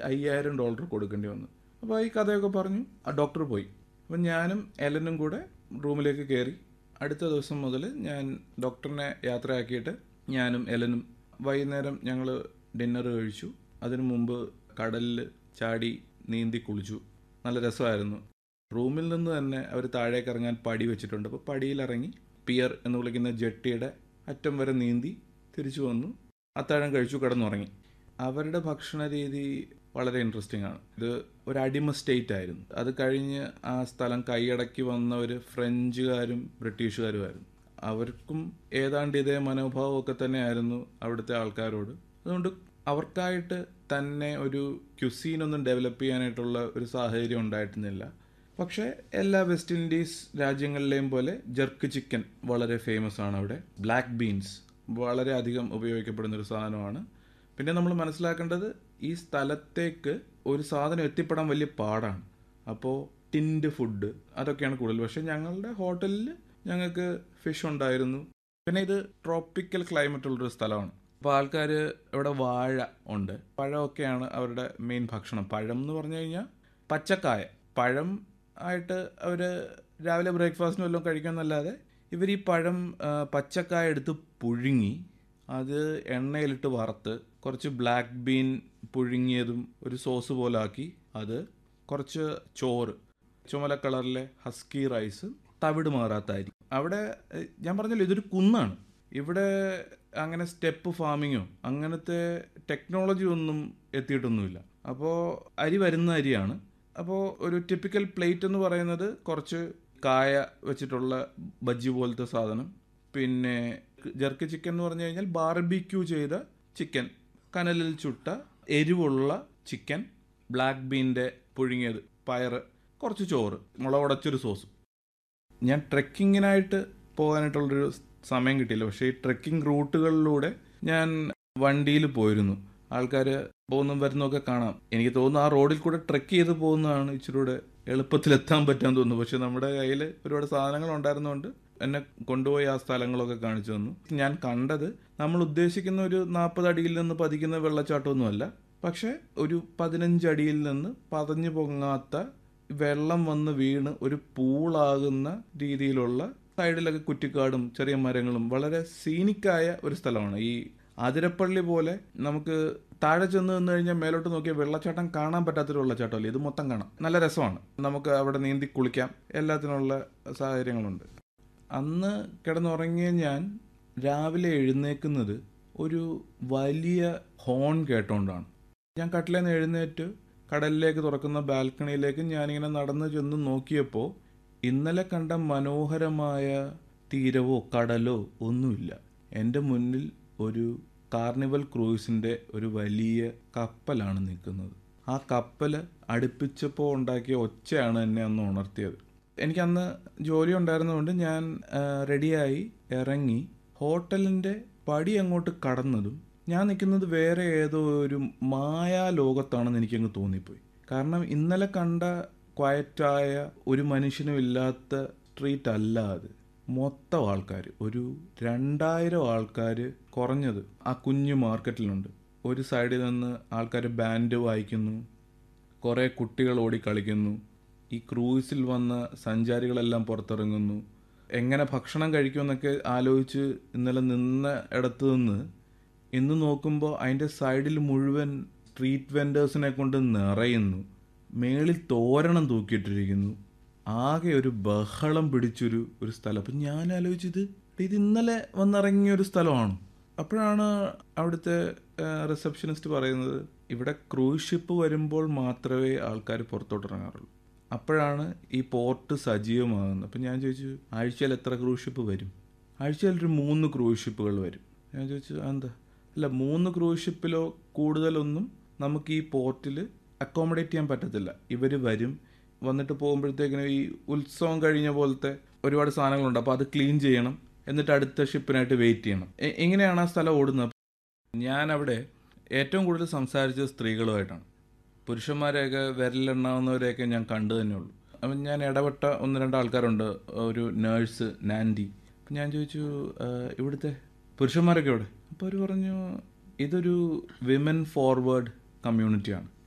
അയ്യായിരം ഡോളർ കൊടുക്കേണ്ടി വന്നു അപ്പോൾ ഈ കഥയൊക്കെ പറഞ്ഞു ആ ഡോക്ടർ പോയി അപ്പം ഞാനും എലനും കൂടെ റൂമിലേക്ക് കയറി അടുത്ത ദിവസം മുതൽ ഞാൻ ഡോക്ടറിനെ യാത്രയാക്കിയിട്ട് ഞാനും എലനും വൈകുന്നേരം ഞങ്ങൾ ഡിന്നർ കഴിച്ചു അതിനു മുമ്പ് കടലിൽ ചാടി നീന്തി കുളിച്ചു നല്ല രസമായിരുന്നു റൂമിൽ നിന്ന് തന്നെ അവർ താഴേക്ക് ഇറങ്ങാൻ പടി വെച്ചിട്ടുണ്ട് അപ്പോൾ പടിയിലിറങ്ങി പിയർ എന്ന് വിളിക്കുന്ന ജെട്ടിയുടെ അറ്റം വരെ നീന്തി തിരിച്ചു വന്നു അത്താഴം കഴിച്ചു കിടന്നുറങ്ങി അവരുടെ ഭക്ഷണ രീതി വളരെ ഇൻട്രസ്റ്റിംഗ് ആണ് ഇത് ഒരു അടിമ സ്റ്റേറ്റ് ആയിരുന്നു അത് കഴിഞ്ഞ് ആ സ്ഥലം കൈയടക്കി വന്നവർ ഫ്രഞ്ചുകാരും ബ്രിട്ടീഷുകാരുമായിരുന്നു അവർക്കും ഏതാണ്ട് ഇതേ മനോഭാവമൊക്കെ തന്നെയായിരുന്നു അവിടുത്തെ ആൾക്കാരോട് അതുകൊണ്ട് അവർക്കായിട്ട് തന്നെ ഒരു ക്യുസീനൊന്നും ഡെവലപ്പ് ചെയ്യാനായിട്ടുള്ള ഒരു സാഹചര്യം ഉണ്ടായിരുന്നില്ല പക്ഷേ എല്ലാ വെസ്റ്റ് ഇൻഡീസ് രാജ്യങ്ങളിലെയും പോലെ ജർക്ക് ചിക്കൻ വളരെ ഫേമസ് ആണ് അവിടെ ബ്ലാക്ക് ബീൻസ് വളരെ അധികം ഉപയോഗിക്കപ്പെടുന്ന ഒരു സാധനമാണ് പിന്നെ നമ്മൾ മനസ്സിലാക്കേണ്ടത് ഈ സ്ഥലത്തേക്ക് ഒരു സാധനം എത്തിപ്പെടാൻ വലിയ പാടാണ് അപ്പോൾ ടിൻഡ് ഫുഡ് അതൊക്കെയാണ് കൂടുതൽ പക്ഷേ ഞങ്ങളുടെ ഹോട്ടലിൽ ഞങ്ങൾക്ക് ഫിഷ് ഉണ്ടായിരുന്നു പിന്നെ ഇത് ട്രോപ്പിക്കൽ ക്ലൈമറ്റ് ഉള്ളൊരു സ്ഥലമാണ് അപ്പോൾ ആൾക്കാർ ഇവിടെ വാഴ ഉണ്ട് പഴമൊക്കെയാണ് അവരുടെ മെയിൻ ഭക്ഷണം പഴം എന്ന് പറഞ്ഞു കഴിഞ്ഞാൽ പച്ചക്കായ പഴം ആയിട്ട് അവർ രാവിലെ ബ്രേക്ക്ഫാസ്റ്റിന് വല്ലതും കഴിക്കുമെന്നല്ലാതെ ഇവർ ഈ പഴം ആ, പച്ചക്കായ എടുത്ത് പുഴുങ്ങി അത് എണ്ണയിലിട്ട് വറുത്ത് കുറച്ച് ബ്ലാക്ക് ബീൻ പുഴുങ്ങിയതും ഒരു സോസ് പോലെ ആക്കി അത് കുറച്ച് ചോറ് ചുമല കളറിലെ ഹസ്കി റൈസ് തവിട് മാറാത്ത അരി അവിടെ ഏഹ്, ഞാൻ പറഞ്ഞല്ലോ ഇതൊരു കുന്നാണ് ഇവിടെ അങ്ങനെ സ്റ്റെപ്പ് ഫാമിങ്ങോ അങ്ങനത്തെ ടെക്നോളജി ഒന്നും എത്തിയിട്ടൊന്നുമില്ല അപ്പോൾ അരി വരുന്ന അരിയാണ് അപ്പോൾ ഒരു ടിപ്പിക്കൽ പ്ലേറ്റ് എന്ന് പറയുന്നത് കുറച്ച് കായ വെച്ചിട്ടുള്ള ബജ്ജി പോലത്തെ സാധനം പിന്നെ ജർക്ക് ചിക്കൻ എന്ന് പറഞ്ഞു കഴിഞ്ഞാൽ ബാർബിക്യൂ ചെയ്ത ചിക്കൻ കനലിൽ ചുട്ട എരിവുള്ള ചിക്കൻ ബ്ലാക്ക് ബീൻ്റെ പുഴുങ്ങിയത് പയറ് കുറച്ച് ചോറ് മുളകുടച്ചൊരു സോസ് ഞാൻ ട്രെക്കിങ്ങിനായിട്ട് പോകാനായിട്ടുള്ളൊരു സമയം കിട്ടിയില്ല പക്ഷേ ഈ ട്രെക്കിംഗ് റൂട്ടുകളിലൂടെ ഞാൻ വണ്ടിയിൽ പോയിരുന്നു ആൾക്കാർ പോകുന്നതും വരുന്നതൊക്കെ കാണാം എനിക്ക് തോന്നുന്നു ആ റോഡിൽ കൂടെ ട്രെക്ക് ചെയ്ത് പോകുന്നതാണ് ഇച്ചിരി കൂടെ എളുപ്പത്തിലെത്താൻ പറ്റാൻ തോന്നുന്നു പക്ഷെ നമ്മുടെ കയ്യിൽ ഒരുപാട് സാധനങ്ങൾ ഉണ്ടായിരുന്നതുകൊണ്ട് എന്നെ കൊണ്ടുപോയി ആ സ്ഥലങ്ങളൊക്കെ കാണിച്ചു തന്നു ഞാൻ കണ്ടത് നമ്മൾ ഉദ്ദേശിക്കുന്ന ഒരു നാൽപ്പത് അടിയിൽ നിന്ന് പതിക്കുന്ന വെള്ളച്ചാട്ടമൊന്നുമല്ല പക്ഷെ ഒരു പതിനഞ്ച് അടിയിൽ നിന്ന് പതഞ്ഞു പൊങ്ങാത്ത വെള്ളം വന്ന് വീണ് ഒരു പൂളാകുന്ന രീതിയിലുള്ള സൈഡിലൊക്കെ കുറ്റിക്കാടും ചെറിയ മരങ്ങളും വളരെ സീനിക്കായ ഒരു സ്ഥലമാണ് ഈ അതിരപ്പള്ളി പോലെ നമുക്ക് താഴെ ചെന്ന് നിന്ന് കഴിഞ്ഞാൽ മേലോട്ട് നോക്കിയാൽ വെള്ളച്ചാട്ടം കാണാൻ പറ്റാത്തൊരു വെള്ളച്ചാട്ടമല്ല ഇത് മൊത്തം കാണാം നല്ല രസമാണ് നമുക്ക് അവിടെ നീന്തി കുളിക്കാം എല്ലാത്തിനുള്ള സാഹചര്യങ്ങളുണ്ട് അന്ന് കിടന്നുറങ്ങിയ ഞാൻ രാവിലെ എഴുന്നേക്കുന്നത് ഒരു വലിയ ഹോൺ കേട്ടോണ്ടാണ് ഞാൻ കട്ടിലേന്ന് നിന്ന് എഴുന്നേറ്റ് കടലിലേക്ക് തുറക്കുന്ന ബാൽക്കണിയിലേക്ക് ഞാനിങ്ങനെ നടന്നു ചെന്ന് നോക്കിയപ്പോൾ ഇന്നലെ കണ്ട മനോഹരമായ തീരവോ കടലോ ഒന്നുമില്ല എൻ്റെ മുന്നിൽ ഒരു കാർണിവൽ ക്രൂയിസിൻ്റെ ഒരു വലിയ കപ്പലാണ് നിൽക്കുന്നത് ആ കപ്പൽ അടുപ്പിച്ചപ്പോൾ ഉണ്ടാക്കിയ ഒച്ചയാണ് എന്നെ അന്ന് ഉണർത്തിയത് എനിക്കന്ന് ജോലി ഉണ്ടായിരുന്നതുകൊണ്ട് ഞാൻ ആ, റെഡിയായി ഇറങ്ങി ഹോട്ടലിൻ്റെ പടി അങ്ങോട്ട് കടന്നതും ഞാൻ നിൽക്കുന്നത് വേറെ ഏതോ ഒരു മായാ ലോകത്താണെന്ന് എനിക്കങ്ങ് തോന്നിപ്പോയി കാരണം ഇന്നലെ കണ്ട ക്വയറ്റായ ഒരു മനുഷ്യനും ഇല്ലാത്ത സ്ട്രീറ്റ് അല്ല അത് മൊത്തം ആൾക്കാർ ഒരു രണ്ടായിരം ആൾക്കാർ കുറഞ്ഞത് ആ കുഞ്ഞു മാർക്കറ്റിലുണ്ട് ഒരു സൈഡിൽ നിന്ന് ആൾക്കാർ ബാൻഡ് വായിക്കുന്നു കുറേ കുട്ടികൾ ഓടി കളിക്കുന്നു ഈ ക്രൂയിസിൽ വന്ന സഞ്ചാരികളെല്ലാം പുറത്തിറങ്ങുന്നു എങ്ങനെ ഭക്ഷണം കഴിക്കുമെന്നൊക്കെ ആലോചിച്ച് ഇന്നലെ നിന്ന ഇടത്ത് നിന്ന് ഇന്ന് നോക്കുമ്പോൾ അതിൻ്റെ സൈഡിൽ മുഴുവൻ സ്ട്രീറ്റ് വെൻഡേഴ്സിനെ കൊണ്ട് നിറയുന്നു മേളിൽ തോരണം തൂക്കിയിട്ടിരിക്കുന്നു ആകെ ഒരു ബഹളം പിടിച്ചൊരു ഒരു സ്ഥലം അപ്പം ഞാൻ ആലോചിച്ചത് ഇത് ഇന്നലെ വന്നിറങ്ങിയ ഒരു സ്ഥലമാണ് അപ്പോഴാണ് അവിടുത്തെ റിസപ്ഷനിസ്റ്റ് പറയുന്നത് ഇവിടെ ക്രൂസ് ഷിപ്പ് വരുമ്പോൾ മാത്രമേ ആൾക്കാർ പുറത്തോട്ട് ഇറങ്ങാറുള്ളൂ അപ്പോഴാണ് ഈ പോർട്ട് സജീവമാകുന്നത് അപ്പം ഞാൻ ചോദിച്ചു ആഴ്ചയിൽ എത്ര ക്രൂസ് ഷിപ്പ് വരും ആഴ്ചയിൽ ഒരു മൂന്ന് ക്രൂസ് ഷിപ്പുകൾ വരും ഞാൻ ചോദിച്ചു എന്താ അല്ല മൂന്ന് ക്രൂസ് ഷിപ്പിലോ കൂടുതലൊന്നും നമുക്ക് ഈ പോർട്ടിൽ അക്കോമഡേറ്റ് ചെയ്യാൻ പറ്റത്തില്ല ഇവർ വരും വന്നിട്ട് പോകുമ്പോഴത്തേക്കിനും ഈ ഉത്സവം കഴിഞ്ഞ പോലത്തെ ഒരുപാട് സാധനങ്ങളുണ്ട് അപ്പോൾ അത് ക്ലീൻ ചെയ്യണം എന്നിട്ട് അടുത്ത ഷിപ്പിനായിട്ട് വെയിറ്റ് ചെയ്യണം എ- എങ്ങനെയാണ് ആ സ്ഥലം ഓടുന്നത് ഞാൻ അവിടെ ഏറ്റവും കൂടുതൽ സംസാരിച്ചത് സ്ത്രീകളുമായിട്ടാണ് പുരുഷന്മാരെയൊക്കെ വിരലെണ്ണാവുന്നവരെയൊക്കെ ഞാൻ കണ്ടു തന്നെ ഉള്ളൂ അപ്പം ഞാൻ ഇടപെട്ട ഒന്ന് രണ്ട് ആൾക്കാരുണ്ട് ഒരു നേഴ്സ് നാൻഡി അപ്പം ഞാൻ ചോദിച്ചു "ആ, ഇവിടുത്തെ പുരുഷന്മാരൊക്കെ എവിടെ അപ്പോൾ അവർ പറഞ്ഞു ഇതൊരു വിമൻ ഫോർവേഡ് കമ്മ്യൂണിറ്റിയാണ്